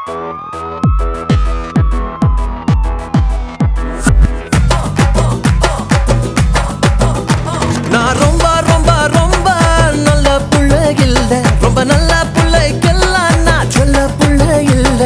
நான் ரொம்ப ரொம்ப ரொம்ப நல்ல புள்ள இல்ல ரொம்ப நல்ல புள்ளைக்கெல்லாம் நான் சொல்ல புள்ள இல்ல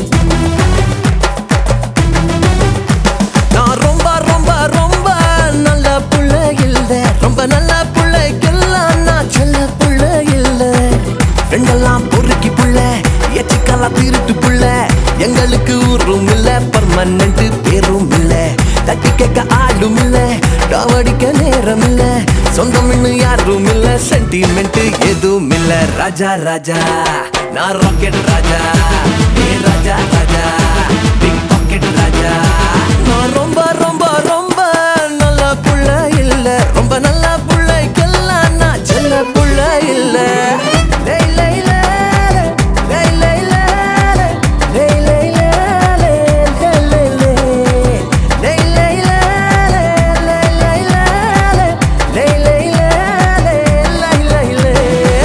நான் ரொம்ப ரொம்ப ரொம்ப நல்ல புள்ள இல்ல ரொம்ப நல்ல புள்ளைக்கெல்லாம் நான் சொல்ல புள்ள இல்ல ரெண்டெல்லாம் பொறுக்கி புள்ள எச்சிக்கெல்லாம் திருட்டு புள்ள எங்களுக்கு ஊரும் இல்ல பர்மனண்ட் பேரும் இல்ல தட்டி கேட்க ஆளும் இல்ல டாவடிக்க நேரம் இல்ல சொந்தம் இன்னும் யாரும் இல்ல சென்டிமெண்ட் எதுவும் இல்ல ராஜா ராஜா நான் ராக்கெட் ராஜா ஏ ராஜா ராஜா பிக் பாக்கெட் ராஜா நான் ரொம்ப ரொம்ப ரொம்ப நல்ல புள்ள இல்ல ரொம்ப நல்ல புள்ளைக்கெல்லாம் நான் செல்ல புள்ள இல்ல லை, லை, லை, லை, லை, லை, லை, லை, லை, லை, லை, லை, லை. லை, லை, லை, லை, லை, லை, லை, லை, லை, லை, லை, லை, லை.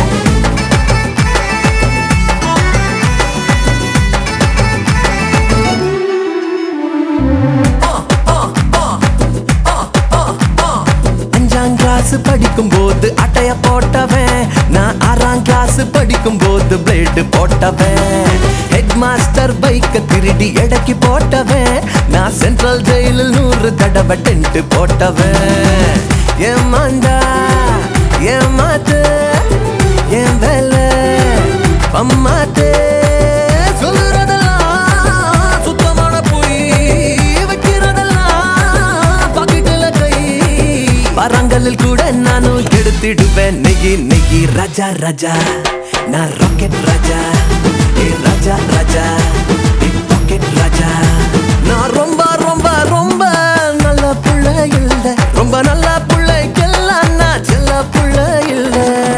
அஞ்சாம் கிளாஸ் படிக்கும் போது அட்டைய போட்டவன் நான் ஆறாம் கிளாஸ் படிக்கும் போது பிளேடு போட்டவன் ஹெட் மாஸ்டர் பைக்க திருடி எடைக்கு போட்டவன் நான் சென்ட்ரல் ஜெயிலில் நூறு தடவை டென்ட் போட்டவன் ஏமாண்டா ஏமாத்து என் வேலை பம்மாத்து சொல்லுறதெல்லாம் சுத்தமான பொய் வைக்கிறதெல்லாம் பாக்கெட்டுல கை பரங்களில் கூட நானும் எடுத்திடுவேன் நெகி நெகி ராஜா ராஜா நான் ராக்கெட் ராஜா ஏ ராஜா ராஜா பாக்கெட் ராஜா நான் ரொம்ப ரொம்ப ரொம்ப நல்ல புள்ள இல்ல ரொம்ப நல்ல புள்ளைக்கெல்லாம் நான் செல்ல புள்ள இல்ல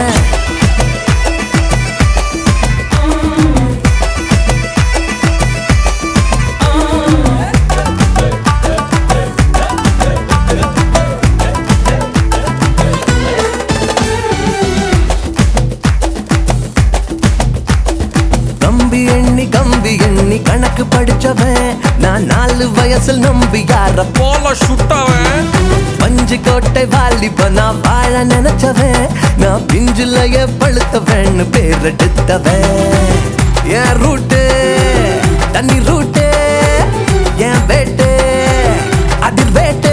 கம்பி எண்ணி கம்பி எண்ணி கணக்கு படிச்சவன் நான் நாலு வயசில் நம்பி யார போல சுட்டவன் பஞ்சு கோட்டை வாலிபனா வாழ நினைச்சவன் நான் பிஞ்சுலைய பழுத்தவன் பேர் எடுத்தவன் என் ரூட்டு தண்ணி ரூட்டு என் வேட்டு அதிர் வேட்டு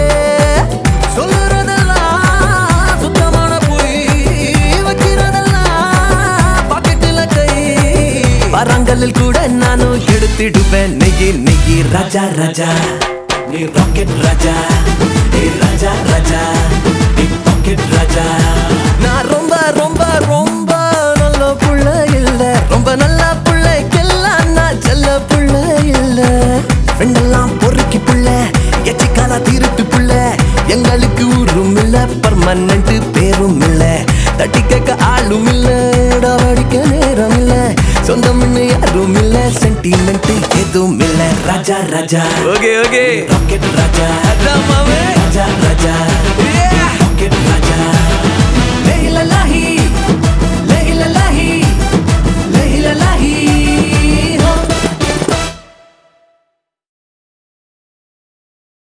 சொல்லுறதெல்லாம் சுத்தமான பொய் வைக்கிறதெல்லாம் பாக்கெட்டுல கை பரங்களில் கூட நானும் எடுத்திடுவேன் நெய்யி நெய்யி ராஜா ராஜா நீ ராக்கெட் ராஜா நீ ராஜா ராஜா நீ பாக்கெட் ராஜா நான் ரொம்ப ரொம்ப ரொம்ப நல்ல புள்ள இல்ல ரொம்ப நல்ல புள்ளைக்கெல்லாம் நான் செல்ல புள்ள இல்ல ஃப்ரெண்டெல்லாம் பொறுக்கி புள்ள எச்சிக்காலா திருட்டு புள்ள எங்களுக்கு ஊரும் இல்ல பர்மனண்ட் பேரும் இல்ல தட்டி கேட்க ஆளும் இல்ல டாவடிக்க நேரம் இல்ல சொந்தம் இன்னும் யாரும் இல்ல சென்டிமெண்ட் எதுவும் இல்ல Raja Raja okay okay rocket Raja Raja ராஜா